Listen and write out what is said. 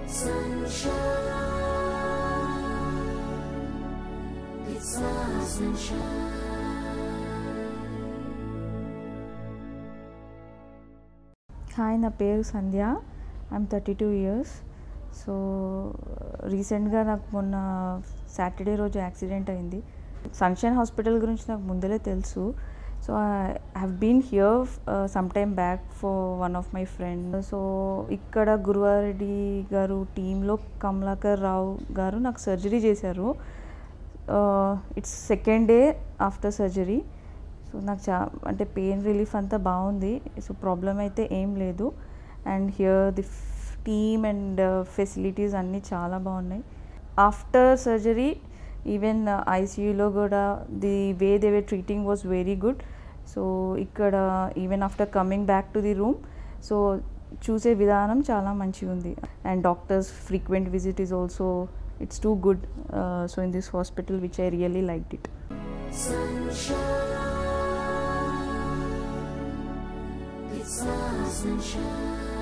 sunshine. It's our sunshine. Hi నా పేరు Sandhya I'm thirty two years so రీసెంట్గా నాకు మొన్న సాటర్డే రోజు యాక్సిడెంట్ అయింది సన్షైన్ హాస్పిటల్ గురించి నాకు ముందరే తెలుసు so I have been here some time back for one of my friend so ఇక్కడ గురువారెడ్డి గారు టీంలో కమలాకర్ రావు గారు నాకు సర్జరీ చేశారు it's second day after surgery so నాకు చా అంటే పెయిన్ రిలీఫ్ అంతా బాగుంది సో ప్రాబ్లం అయితే ఏం లేదు and here the team and facilities అన్నీ చాలా బాగున్నాయి ఆఫ్టర్ సర్జరీ ఈవెన్ ఐసీయూలో కూడా the way they way treating was very good so ఇక్కడ even after coming back to the room so చూసే విధానం చాలా మంచిగా ఉంది and doctors frequent visit is also it's too good so in this hospital which I really like it Sunshine. It's our sunshine.